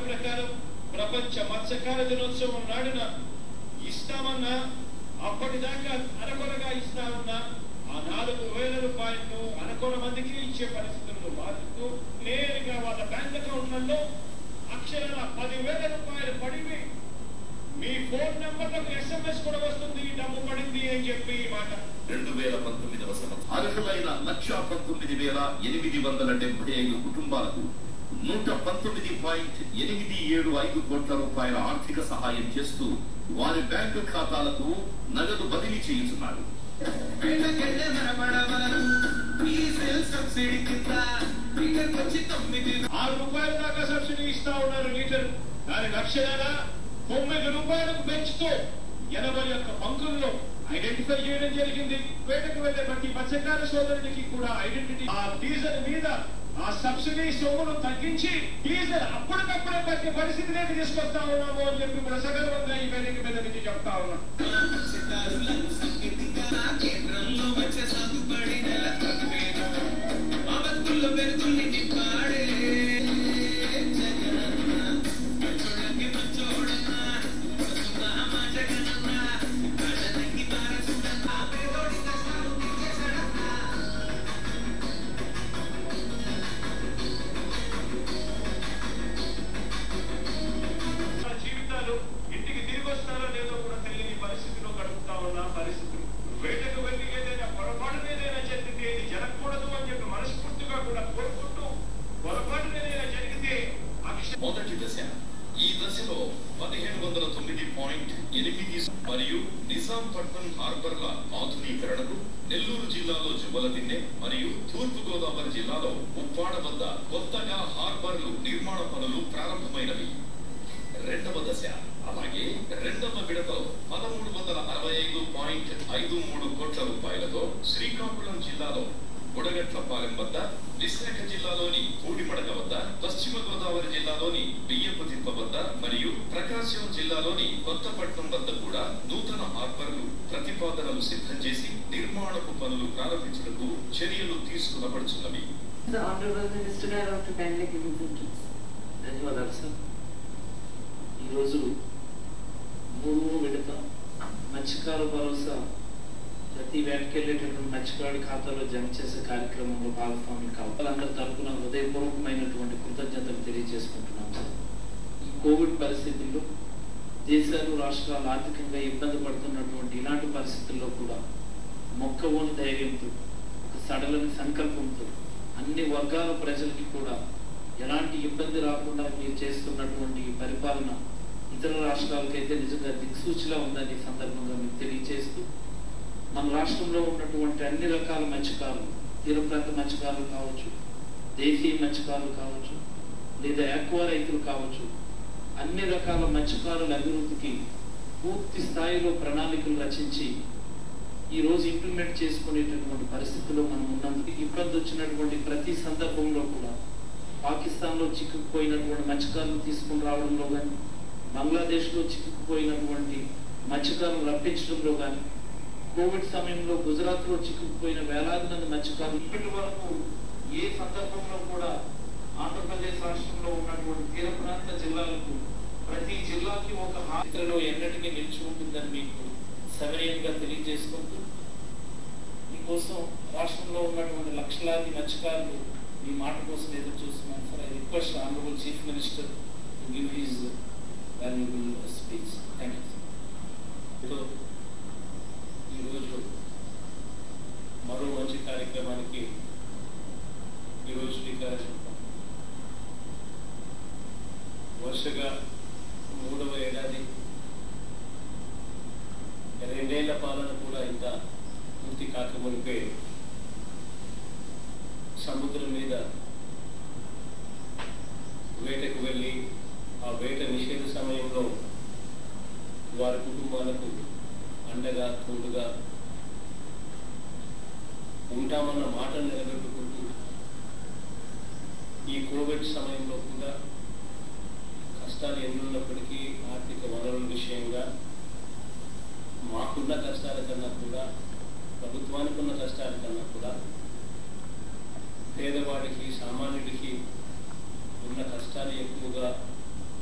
ప్రకారం ప్రపంచ మత్స్యకార దినోత్సవం నాడున ఇస్తామన్నా అప్పటిదాకా అరకొరగా ఇస్తామన్నా ఆ నాలుగు వేల రూపాయలను అరకొర మందికి ఇచ్చే పరిస్థితులను మారుతూ నేరుగా వాళ్ళ బ్యాంక్ అకౌంట్లలో అక్షరాల పదివేల రూపాయలు పడివి మీ ఫోన్ నెంబర్లకు ఎస్ఎంఎస్ కూడా వస్తుంది డబ్బు పడింది అని చెప్పి ఈ మాట రెండు వేల పంతొమ్మిదవ సంవత్సరం అర్హులైన లక్ష పంతొమ్మిది వేల ఎనిమిది వందల డెబ్బై ఐదు కుటుంబాలకు నూట పంతొమ్మిది పాయింట్ ఎనిమిది ఏడు ఐదు కోట్ల రూపాయల ఆర్థిక సహాయం చేస్తూ వారి బ్యాంకు ఖాతాలకు నగదు బదిలీ చేయుచున్నారు వీళ్ళకెళ్ళే మరపడవారు డీజిల్ సబ్సిడీ కింద లీటర్కి వచ్చి తొమ్మిది ఆరు రూపాయల దాకా సబ్సిడీ ఇస్తా ఉన్నారు లీటర్ దాని అక్షరాల తొమ్మిది రూపాయలకు పెంచుతూ ఎనభై ఒక్క బంకుల్లో ఐడెంటిఫై చేయడం జరిగింది వేటకు వెళ్లే ప్రతి మత్స్యకార సోదరుడికి కూడా ఐడెంటిటీ ఆ డీజిల్ మీద ఆ సబ్సిడీ సొమ్మును తగ్గించి డీజిల్ అప్పటికప్పుడే పట్టే పరిస్థితిలోకి తీసుకొస్తా ఉన్నాము అని చెప్పి కూడా సగర్వంగా ఈ వేదిక మీద నుంచి చెప్తా ఉన్నాం మత్స్యకారులను సంగీతంగా కేంద్రంలో వచ్చే సాగుబడి నెల తగ్గువేను మా బతుకుల్లో వెలుగుల్ని నింపాడే జగనన్న మంచోళ్ళకి మంచోడన్న వస్తున్నా మా జగనన్న కళ్ళకి మారసుడన్న పేదోడి కష్టాలు తీర్చేశాడన్న మన జీవితాలు ఇంటికి తిరిగి వస్తారో లేదో కూడా తెలియని పరిస్థితిలో గడుపుతా ఉన్న పరిస్థితులు వేటకు వెళ్ళి ఏదైనా పొరపాటు ఏదైనా జరిగితే ఇది జరగకూడదు అని చెప్పి మనస్ఫూర్తిగా కూడా కోరుకుంటూ పొరపాటు ఏదైనా జరిగితే అక్ష మొదటి దశ ఈ దశలో పదిహేను వందల తొమ్మిది పాయింట్ ఎనిమిది మరియు నిజాంపట్నం హార్బర్ల ఆధునీకరణకు నెల్లూరు జిల్లాలో జువ్వలదిన్నె మరియు తూర్పు గోదావరి జిల్లాలో ఉప్పాడ వద్ద కొత్తగా హార్బర్లు నిర్మాణ పనులు ప్రారంభమైనవి రెండవ దశ అలాగే రెండవ విడతలో పదమూడు వందల అరవై ఐదు పాయింట్ ఐదు మూడు కోట్ల రూపాయలతో శ్రీకాకుళం జిల్లాలో బుడగట్లపాలెం వద్ద విశాఖ జిల్లాలోని పూడిమడక వద్ద పశ్చిమ గోదావరి జిల్లాలోని బియ్యపుతిప్ప వద్ద మరియు ప్రకాశం జిల్లాలోని కొత్తపట్నం వద్ద కూడా నూతన హార్బర్లు ప్రతిపాదనలు సిద్ధం చేసి నిర్మాణపు పనులు ప్రారంభించుటకు చర్యలు తీసుకునబడుచున్నవి The Honorable Minister గారు to kindly give his address. ధన్యవాదాలు సార్ ఈరోజు మూడవ విడత మత్స్యకార భరోసా ప్రతి వేటకెళ్ళేటటువంటి మత్స్యకారుడి ఖాతాలో జమ చేసే కార్యక్రమంలో భాగస్వాములు కావాలి అందరి తరపున హృదయపూర్వకమైనటువంటి కృతజ్ఞతలు తెలియజేసుకుంటున్నాం సార్ ఈ కోవిడ్ పరిస్థితుల్లో దేశాలు రాష్ట్రాలు ఆర్థికంగా ఇబ్బంది పడుతున్నటువంటి ఇలాంటి పరిస్థితుల్లో కూడా మొక్కవోని ధైర్యంతో ఒక సడలని సంకల్పంతో అన్ని వర్గాల ప్రజలకి కూడా ఎలాంటి ఇబ్బంది రాకుండా మీరు చేస్తున్నటువంటి ఈ పరిపాలన ఇతర రాష్ట్రాలకైతే నిజంగా దిక్సూచిలా ఉందని ఈ సందర్భంగా మీకు తెలియజేస్తూ మన రాష్ట్రంలో ఉన్నటువంటి అన్ని రకాల మత్స్యకారులు తీర ప్రాంత మత్స్యకారులు కావచ్చు దేశీయ మత్స్యకారులు కావచ్చు లేదా ఎక్కువ రైతులు కావచ్చు అన్ని రకాల మత్స్యకారుల అభివృద్ధికి పూర్తి స్థాయిలో ప్రణాళికలు రచించి ఈ రోజు ఇంప్లిమెంట్ చేసుకునేటటువంటి పరిస్థితిలో మనం ఉన్నందుకు ఇబ్బంది వచ్చినటువంటి ప్రతి సందర్భంలో కూడా పాకిస్తాన్ లో చిక్కుకుపోయినటువంటి మత్స్యకారులు తీసుకుని రావడంలో కానీ బంగ్లాదేశ్ లో చిక్కుకుపోయినటువంటి మత్స్యకారులు రప్పించడంలో కానీ కోవిడ్ సమయంలో గుజరాత్ లో చిక్కుకుపోయిన వేలాది మంది మత్స్యకారులు ఇప్పటి వరకు ఏ సందర్భంలో కూడా ఆంధ్రప్రదేశ్ రాష్ట్రంలో ఉన్నటువంటి తీర ప్రాంత జిల్లాలకు ప్రతి జిల్లాకి ఒక హాజరులో ఎన్నటికీ నిలిచి ఉంటుందని మీకు సవినయంగా తెలియజేసుకుంటూ మీకోసం రాష్ట్రంలో ఉన్నటువంటి లక్షలాది మత్స్యకారులు మీ మాట కోసం ఎదురు చూస్తున్నాను sir I request honourable chief minister to give his valuable speech thank you ఈరోజు మరో మంచి కార్యక్రమానికి ఈరోజు శ్రీకారం చుట్టాం వరుసగా మూడవ ఏడాది రెండేళ్ల పాలన కూడా ఇంత పూర్తి కాకమునిపే సముద్రం మీద వేటకు వెళ్ళి ఆ వేట నిషేధ సమయంలో వారి కుటుంబాలకు అండగా తోడుగా ఉంటామన్న మాటను నిలబెట్టుకుంటూ ఈ కోవిడ్ సమయంలో కూడా కష్టాలు ఎన్నున్నప్పటికీ ఆర్థిక వనరుల విషయంగా మాకున్న కష్టాల కన్నా కూడా ప్రభుత్వానికి ఉన్న కష్టాల కన్నా కూడా పేదవాడికి సామాన్యుడికి ఉన్న కష్టాలు ఎక్కువగా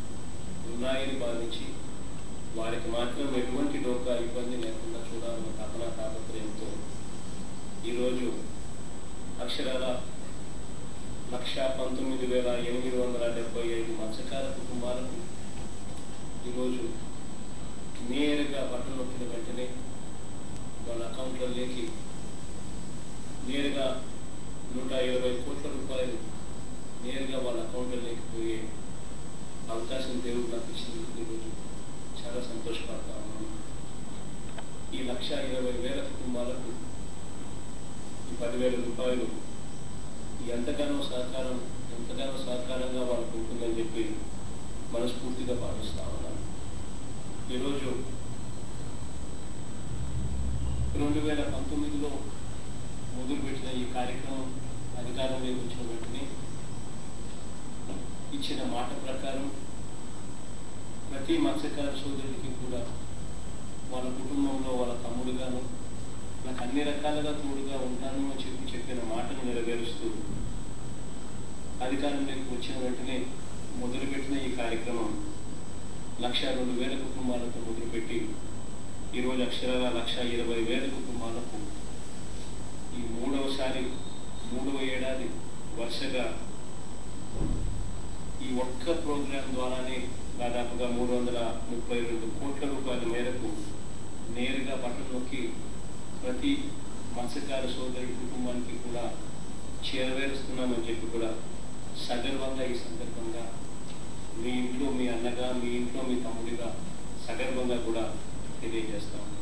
ఉన్నాయని భావించి వారికి మాత్రం ఎటువంటి డోకా ఇబ్బంది లేకుండా చూడాలన్న తపన తాపత్రయంతో ఈరోజు అక్షరాల లక్ష పంతొమ్మిది వేల ఎనిమిది వందల డెబ్బై ఐదు మత్స్యకార కుటుంబాలకు ఈరోజు నేరుగా బట్టలు నొక్కిన వెంటనే వాళ్ళ అకౌంట్లలోకి నేరుగా నూట ఇరవై కోట్ల రూపాయలు నేరుగా వాళ్ళ అకౌంట్లలోకి పోయే అవకాశం దేవుడు నాకు ఇచ్చినందుకు ఈరోజు చాలా సంతోషపడతా ఉన్నాను ఈ లక్ష ఇరవై వేల కుటుంబాలకు ఈ పదివేల రూపాయలు ఎంతగానో సహకారం ఎంతగానో సహకారంగా వాళ్ళకు ఉంటుందని చెప్పి మనస్ఫూర్తిగా భావిస్తా ఉన్నాను ఈరోజు రెండు వేల పంతొమ్మిదిలో మొదలుపెట్టిన ఈ కార్యక్రమం అధికారంలోకి వచ్చిన వెంటనే ఇచ్చిన మాట ప్రకారం ప్రతి మత్స్యకార సోదరుడికి కూడా వాళ్ళ కుటుంబంలో వాళ్ళ తమ్ముడుగాను నాకు అన్ని రకాలుగా తోడుగా ఉంటాను అని చెప్పి చెప్పిన మాటను నెరవేరుస్తూ అధికారంలోకి వచ్చిన వెంటనే మొదలుపెట్టిన ఈ కార్యక్రమం లక్ష రెండు వేల కుటుంబాలతో మొదలుపెట్టి ఈరోజు అక్షరాల లక్ష ఇరవై వేల కుటుంబాలకు ఈ మూడవసారి మూడవ ఏడాది వరుసగా ఈ ఒక్క ప్రోగ్రాం ద్వారానే దాదాపుగా మూడు వందల ముప్పై రెండు కోట్ల రూపాయల మేరకు నేరుగా బట్టలు నొక్కి ప్రతి మత్స్యకార సోదరి కుటుంబానికి కూడా చేరవేరుస్తున్నామని చెప్పి కూడా సగర్వంగా ఈ సందర్భంగా మీ ఇంట్లో మీ అన్నగా మీ ఇంట్లో మీ తమ్ముడిగా సగర్వంగా కూడా తెలియజేస్తా ఉన్నాను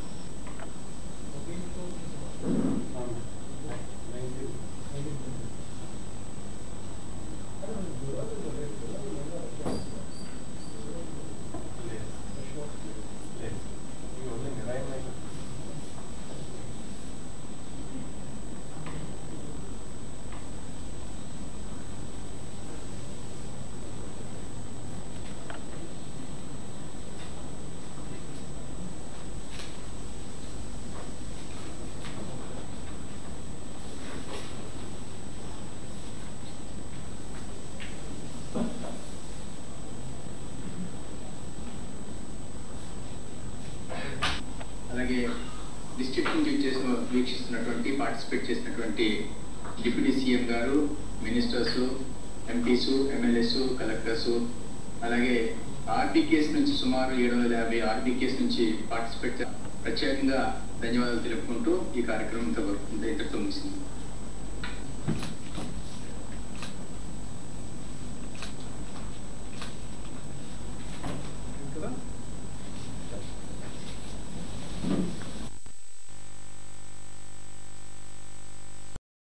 అలాగే డిస్ట్రిక్ట్ నుంచి చేసిన వీక్షిస్తున్నటువంటి పార్టిసిపేట్ చేసినటువంటి డిప్యూటీ సీఎం గారు మినిస్టర్స్ ఎంపీస్ ఎమ్మెల్యేస్ కలెక్టర్స్ అలాగే ఆర్బీకేస్ నుంచి సుమారు ఏడు వందల యాభై ఆర్బీకేస్ నుంచి పార్టిసిపేట్ ప్రత్యేకంగా ధన్యవాదాలు తెలుపుకుంటూ ఈ కార్యక్రమం ఇంతవరకు ఇంతటితో